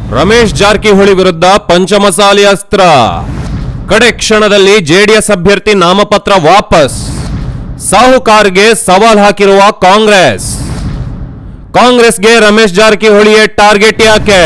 ರಮೇಶ್ ಜಾರಕಿಹೊಳಿ ವಿರುದ್ಧ ಪಂಚಮಸಾಲಿ ಅಸ್ತ್ರ ಕಡೆ ಕ್ಷಣದಲ್ಲಿ ಜೆಡಿಎಸ್ ಅಭ್ಯರ್ಥಿ ನಾಮಪತ್ರ ವಾಪಸ್ ಸಾಹುಕಾರ್ಗೆ ಸವಾಲ್ ಹಾಕಿರುವ ಕಾಂಗ್ರೆಸ್ ಕಾಂಗ್ರೆಸ್ಗೆ ರಮೇಶ್ ಜಾರಕಿಹೊಳಿಯೇ ಟಾರ್ಗೆಟ್ ಯಾಕೆ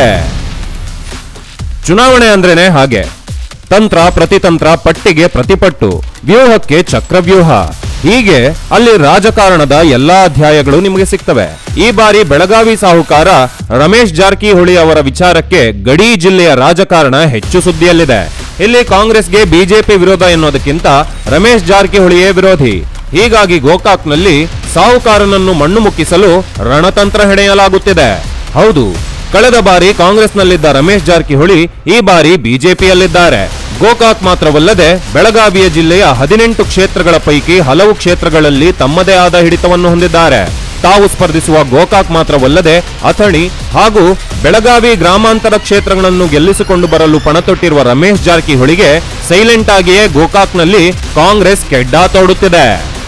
ಚುನಾವಣೆ ಅಂದ್ರೇನೆ ಹಾಗೆ ತಂತ್ರ ಪ್ರತಿತಂತ್ರ ಪಟ್ಟಿಗೆ ಪ್ರತಿಪಟ್ಟು ವ್ಯೂಹಕ್ಕೆ ಚಕ್ರವ್ಯೂಹ ಹೀಗೆ ಅಲ್ಲಿ ರಾಜಕಾರಣದ ಎಲ್ಲಾ ಅಧ್ಯಾಯಗಳು ನಿಮಗೆ ಸಿಗ್ತವೆ ಈ ಬಾರಿ ಬೆಳಗಾವಿ ಸಾಹುಕಾರ ರಮೇಶ್ ಜಾರಕಿಹೊಳಿ ಅವರ ವಿಚಾರಕ್ಕೆ ಗಡಿ ಜಿಲ್ಲೆಯ ರಾಜಕಾರಣ ಹೆಚ್ಚು ಸುದ್ದಿಯಲ್ಲಿದೆ ಇಲ್ಲಿ ಕಾಂಗ್ರೆಸ್ಗೆ ಬಿಜೆಪಿ ವಿರೋಧ ಎನ್ನುವುದಕ್ಕಿಂತ ರಮೇಶ್ ಜಾರಕಿಹೊಳಿಯೇ ವಿರೋಧಿ ಹೀಗಾಗಿ ಗೋಕಾಕ್ನಲ್ಲಿ ಸಾಹುಕಾರನನ್ನು ಮಣ್ಣು ಮುಕ್ಕಿಸಲು ರಣತಂತ್ರ ಹೆಣೆಯಲಾಗುತ್ತಿದೆ ಹೌದು ಕಳೆದ ಬಾರಿ ಕಾಂಗ್ರೆಸ್ನಲ್ಲಿದ್ದ ರಮೇಶ್ ಜಾರಕಿಹೊಳಿ ಈ ಬಾರಿ ಬಿಜೆಪಿಯಲ್ಲಿದ್ದಾರೆ ಗೋಕಾಕ್ ಮಾತ್ರವಲ್ಲದೆ ಬೆಳಗಾವಿಯ ಜಿಲ್ಲೆಯ ಹದಿನೆಂಟು ಕ್ಷೇತ್ರಗಳ ಪೈಕಿ ಹಲವು ಕ್ಷೇತ್ರಗಳಲ್ಲಿ ತಮ್ಮದೇ ಆದ ಹಿಡಿತವನ್ನು ಹೊಂದಿದ್ದಾರೆ ತಾವು ಸ್ಪರ್ಧಿಸುವ ಗೋಕಾಕ್ ಮಾತ್ರವಲ್ಲದೆ ಅಥಣಿ ಹಾಗೂ ಬೆಳಗಾವಿ ಗ್ರಾಮಾಂತರ ಕ್ಷೇತ್ರಗಳನ್ನು ಗೆಲ್ಲಿಸಿಕೊಂಡು ಬರಲು ಪಣತೊಟ್ಟಿರುವ ರಮೇಶ್ ಜಾರಕಿಹೊಳಿಗೆ ಸೈಲೆಂಟ್ ಆಗಿಯೇ ಗೋಕಾಕ್ನಲ್ಲಿ ಕಾಂಗ್ರೆಸ್ ಕೆಡ್ಡಾ ತೋಡುತ್ತಿದೆ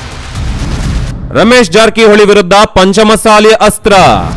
ರಮೇಶ್ ಜಾರಕಿಹೊಳಿ ವಿರುದ್ಧ ಪಂಚಮಸಾಲಿ ಅಸ್ತ್ರ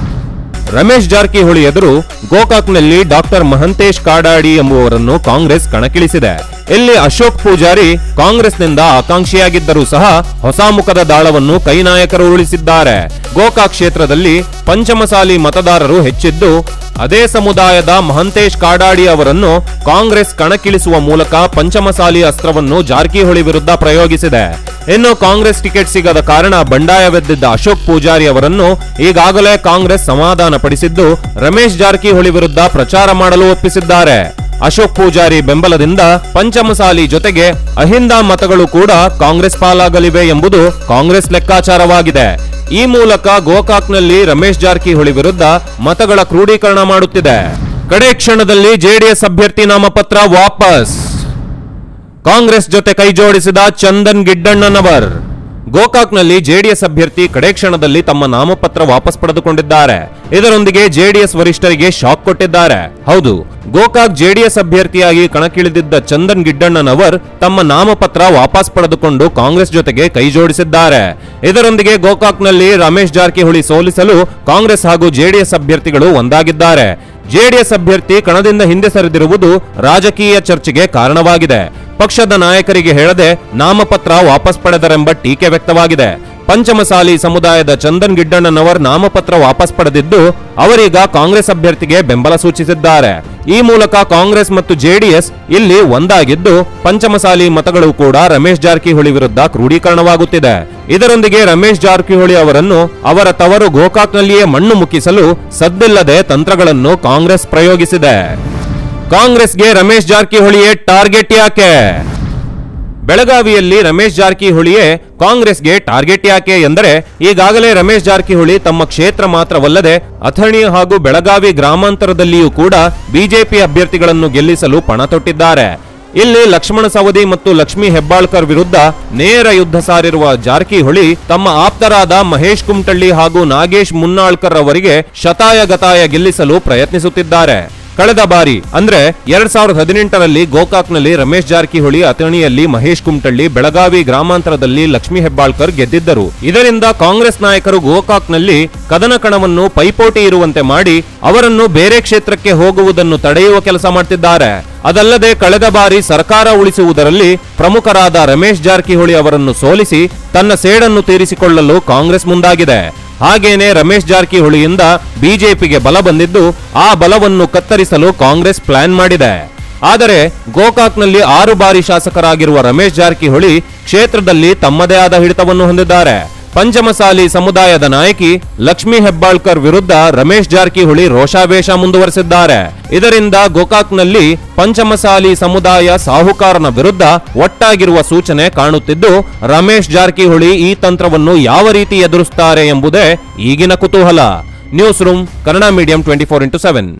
ರಮೇಶ್ ಜಾರಕಿಹೊಳಿ ಎದುರು ಗೋಕಾಕ್ನಲ್ಲಿ ಡಾಕ್ಟರ್ ಮಹಂತೇಶ್ ಕಾಡಾಡಿ ಎಂಬುವರನ್ನು ಕಾಂಗ್ರೆಸ್ ಕಣಕ್ಕಿಳಿಸಿದೆ ಇಲ್ಲಿ ಅಶೋಕ್ ಪೂಜಾರಿ ಕಾಂಗ್ರೆಸ್ನಿಂದ ಆಕಾಂಕ್ಷಿಯಾಗಿದ್ದರೂ ಸಹ ಹೊಸ ಮುಖದ ದಾಳವನ್ನು ಕೈ ನಾಯಕರು ಉಳಿಸಿದ್ದಾರೆ ಗೋಕಾಕ್ ಕ್ಷೇತ್ರದಲ್ಲಿ ಪಂಚಮಸಾಲಿ ಮತದಾರರು ಹೆಚ್ಚಿದ್ದು ಅದೇ ಸಮುದಾಯದ ಮಹಂತೇಶ್ ಕಾಡಾಡಿ ಅವರನ್ನು ಕಾಂಗ್ರೆಸ್ ಕಣಕ್ಕಿಳಿಸುವ ಮೂಲಕ ಪಂಚಮಸಾಲಿ ಅಸ್ತ್ರವನ್ನು ಜಾರಕಿಹೊಳಿ ವಿರುದ್ಧ ಪ್ರಯೋಗಿಸಿದೆ ಇನ್ನು ಕಾಂಗ್ರೆಸ್ ಟಿಕೆಟ್ ಸಿಗದ ಕಾರಣ ಬಂಡಾಯವೆದ್ದಿದ್ದ ಅಶೋಕ್ ಪೂಜಾರಿ ಅವರನ್ನು ಈಗಾಗಲೇ ಕಾಂಗ್ರೆಸ್ ಸಮಾಧಾನ ಪಡಿಸಿದ್ದು ರಮೇಶ್ ಜಾರಕಿಹೊಳಿ ವಿರುದ್ಧ ಪ್ರಚಾರ ಮಾಡಲು ಒಪ್ಪಿಸಿದ್ದಾರೆ ಅಶೋಕ್ ಪೂಜಾರಿ ಬೆಂಬಲದಿಂದ ಪಂಚಮಸಾಲಿ ಜೊತೆಗೆ ಅಹಿಂದ ಮತಗಳು ಕೂಡ ಕಾಂಗ್ರೆಸ್ ಪಾಲಾಗಲಿವೆ ಎಂಬುದು ಕಾಂಗ್ರೆಸ್ ಲೆಕ್ಕಾಚಾರವಾಗಿದೆ ಈ ಮೂಲಕ ಗೋಕಾಕ್ನಲ್ಲಿ ರಮೇಶ್ ಜಾರಕಿಹೊಳಿ ವಿರುದ್ಧ ಮತಗಳ ಕ್ರೋಢೀಕರಣ ಮಾಡುತ್ತಿದೆ ಕಡೆ ಕ್ಷಣದಲ್ಲಿ ಜೆಡಿಎಸ್ ಅಭ್ಯರ್ಥಿ ನಾಮಪತ್ರ ವಾಪಸ್ ಕಾಂಗ್ರೆಸ್ ಜೊತೆ ಕೈಜೋಡಿಸಿದ ಚಂದನ್ ಗಿಡ್ಡಣ್ಣನವರ್ ಗೋಕಾಕ್ನಲ್ಲಿ ಜೆಡಿಎಸ್ ಅಭ್ಯರ್ಥಿ ಕಡೆ ಕ್ಷಣದಲ್ಲಿ ತಮ್ಮ ನಾಮಪತ್ರ ವಾಪಸ್ ಪಡೆದುಕೊಂಡಿದ್ದಾರೆ ಇದರೊಂದಿಗೆ ಜೆಡಿಎಸ್ ವರಿಷ್ಠರಿಗೆ ಶಾಕ್ ಕೊಟ್ಟಿದ್ದಾರೆ ಹೌದು ಗೋಕಾಕ್ ಜೆಡಿಎಸ್ ಅಭ್ಯರ್ಥಿಯಾಗಿ ಕಣಕ್ಕಿಳಿದಿದ್ದ ಚಂದನ್ ಗಿಡ್ಡಣ್ಣನವರ್ ತಮ್ಮ ನಾಮಪತ್ರ ವಾಪಸ್ ಪಡೆದುಕೊಂಡು ಕಾಂಗ್ರೆಸ್ ಜೊತೆಗೆ ಕೈಜೋಡಿಸಿದ್ದಾರೆ ಇದರೊಂದಿಗೆ ಗೋಕಾಕ್ನಲ್ಲಿ ರಮೇಶ್ ಜಾರಕಿಹೊಳಿ ಸೋಲಿಸಲು ಕಾಂಗ್ರೆಸ್ ಹಾಗೂ ಜೆಡಿಎಸ್ ಅಭ್ಯರ್ಥಿಗಳು ಒಂದಾಗಿದ್ದಾರೆ ಜೆಡಿಎಸ್ ಅಭ್ಯರ್ಥಿ ಕಣದಿಂದ ಹಿಂದೆ ಸರಿದಿರುವುದು ರಾಜಕೀಯ ಚರ್ಚೆಗೆ ಕಾರಣವಾಗಿದೆ ಪಕ್ಷದ ನಾಯಕರಿಗೆ ಹೇಳದೆ ನಾಮಪತ್ರ ವಾಪಸ್ ಪಡೆದರೆಂಬ ಟೀಕೆ ವ್ಯಕ್ತವಾಗಿದೆ ಪಂಚಮಸಾಲಿ ಸಮುದಾಯದ ಚಂದನ್ ಗಿಡ್ಡಣ್ಣನವರ್ ನಾಮಪತ್ರ ವಾಪಸ್ ಪಡೆದಿದ್ದು ಅವರೀಗ ಕಾಂಗ್ರೆಸ್ ಅಭ್ಯರ್ಥಿಗೆ ಬೆಂಬಲ ಸೂಚಿಸಿದ್ದಾರೆ ಈ ಮೂಲಕ ಕಾಂಗ್ರೆಸ್ ಮತ್ತು ಜೆಡಿಎಸ್ ಇಲ್ಲಿ ಒಂದಾಗಿದ್ದು ಪಂಚಮಸಾಲಿ ಮತಗಳು ಕೂಡ ರಮೇಶ್ ಜಾರಕಿಹೊಳಿ ವಿರುದ್ಧ ಕ್ರೋಢೀಕರಣವಾಗುತ್ತಿದೆ ಇದರೊಂದಿಗೆ ರಮೇಶ್ ಜಾರಕಿಹೊಳಿ ಅವರನ್ನು ಅವರ ತವರು ಗೋಕಾಕ್ನಲ್ಲಿಯೇ ಮಣ್ಣು ಮುಕ್ಕಿಸಲು ಸದ್ದಿಲ್ಲದೆ ತಂತ್ರಗಳನ್ನು ಕಾಂಗ್ರೆಸ್ ಪ್ರಯೋಗಿಸಿದೆ ಕಾಂಗ್ರೆಸ್ಗೆ ರಮೇಶ್ ಜಾರಕಿಹೊಳಿಯೇ ಟಾರ್ಗೆಟ್ ಯಾಕೆ ಬೆಳಗಾವಿಯಲ್ಲಿ ರಮೇಶ್ ಜಾರಕಿಹೊಳಿಯೇ ಕಾಂಗ್ರೆಸ್ಗೆ ಟಾರ್ಗೆಟ್ ಯಾಕೆ ಎಂದರೆ ಈಗಾಗಲೇ ರಮೇಶ್ ಜಾರಕಿಹೊಳಿ ತಮ್ಮ ಕ್ಷೇತ್ರ ಮಾತ್ರವಲ್ಲದೆ ಅಥಣಿ ಹಾಗೂ ಬೆಳಗಾವಿ ಗ್ರಾಮಾಂತರದಲ್ಲಿಯೂ ಕೂಡ ಬಿಜೆಪಿ ಅಭ್ಯರ್ಥಿಗಳನ್ನು ಗೆಲ್ಲಿಸಲು ಪಣ ತೊಟ್ಟಿದ್ದಾರೆ ಇಲ್ಲಿ ಲಕ್ಷ್ಮಣ ಸವದಿ ಮತ್ತು ಲಕ್ಷ್ಮೀ ಹೆಬ್ಬಾಳ್ಕರ್ ವಿರುದ್ಧ ನೇರ ಯುದ್ಧ ಸಾರಿರುವ ಜಾರಕಿಹೊಳಿ ತಮ್ಮ ಆಪ್ತರಾದ ಮಹೇಶ್ ಕುಮಟಳ್ಳಿ ಹಾಗೂ ನಾಗೇಶ್ ಮುನ್ನಾಳ್ಕರ್ ಅವರಿಗೆ ಶತಾಯ ಗತಾಯ ಗೆಲ್ಲಿಸಲು ಪ್ರಯತ್ನಿಸುತ್ತಿದ್ದಾರೆ ಕಳೆದ ಬಾರಿ ಅಂದ್ರೆ ಎರಡ್ ಸಾವಿರದ ಹದಿನೆಂಟರಲ್ಲಿ ಗೋಕಾಕ್ನಲ್ಲಿ ರಮೇಶ್ ಜಾರಕಿಹೊಳಿ ಅಥಣಿಯಲ್ಲಿ ಮಹೇಶ್ ಕುಮಟಳ್ಳಿ ಬೆಳಗಾವಿ ಗ್ರಾಮಾಂತರದಲ್ಲಿ ಲಕ್ಷ್ಮೀ ಹೆಬ್ಬಾಳ್ಕರ್ ಗೆದ್ದಿದ್ದರು ಇದರಿಂದ ಕಾಂಗ್ರೆಸ್ ನಾಯಕರು ಗೋಕಾಕ್ನಲ್ಲಿ ಕದನ ಕಣವನ್ನು ಪೈಪೋಟಿ ಇರುವಂತೆ ಮಾಡಿ ಅವರನ್ನು ಬೇರೆ ಕ್ಷೇತ್ರಕ್ಕೆ ಹೋಗುವುದನ್ನು ತಡೆಯುವ ಕೆಲಸ ಮಾಡ್ತಿದ್ದಾರೆ ಅದಲ್ಲದೆ ಕಳೆದ ಬಾರಿ ಸರ್ಕಾರ ಉಳಿಸುವುದರಲ್ಲಿ ಪ್ರಮುಖರಾದ ರಮೇಶ್ ಜಾರಕಿಹೊಳಿ ಅವರನ್ನು ಸೋಲಿಸಿ ತನ್ನ ಸೇಡನ್ನು ತೀರಿಸಿಕೊಳ್ಳಲು ಕಾಂಗ್ರೆಸ್ ಮುಂದಾಗಿದೆ ಹಾಗೇನೆ ರಮೇಶ್ ಜಾರಕಿಹೊಳಿಯಿಂದ ಬಿಜೆಪಿಗೆ ಬಲ ಬಂದಿದ್ದು ಆ ಬಲವನ್ನು ಕತ್ತರಿಸಲು ಕಾಂಗ್ರೆಸ್ ಪ್ಲಾನ್ ಮಾಡಿದೆ ಆದರೆ ಗೋಕಾಕ್ನಲ್ಲಿ ಆರು ಬಾರಿ ಶಾಸಕರಾಗಿರುವ ರಮೇಶ್ ಜಾರಕಿಹೊಳಿ ಕ್ಷೇತ್ರದಲ್ಲಿ ತಮ್ಮದೇ ಆದ ಹಿಡಿತವನ್ನು ಹೊಂದಿದ್ದಾರೆ ಪಂಚಮಸಾಲಿ ಸಮುದಾಯದ ನಾಯಕಿ ಲಕ್ಷ್ಮೀ ಹೆಬ್ಬಾಳ್ಕರ್ ವಿರುದ್ಧ ರಮೇಶ್ ಜಾರಕಿಹೊಳಿ ರೋಷಾವೇಶ ಮುಂದುವರೆಸಿದ್ದಾರೆ ಇದರಿಂದ ಗೋಕಾಕ್ನಲ್ಲಿ ಪಂಚಮಸಾಲಿ ಸಮುದಾಯ ಸಾಹುಕಾರನ ವಿರುದ್ಧ ಒಟ್ಟಾಗಿರುವ ಸೂಚನೆ ಕಾಣುತ್ತಿದ್ದು ರಮೇಶ್ ಜಾರಕಿಹೊಳಿ ಈ ತಂತ್ರವನ್ನು ಯಾವ ರೀತಿ ಎದುರಿಸುತ್ತಾರೆ ಎಂಬುದೇ ಈಗಿನ ಕುತೂಹಲ news room Kannada medium twenty four into seven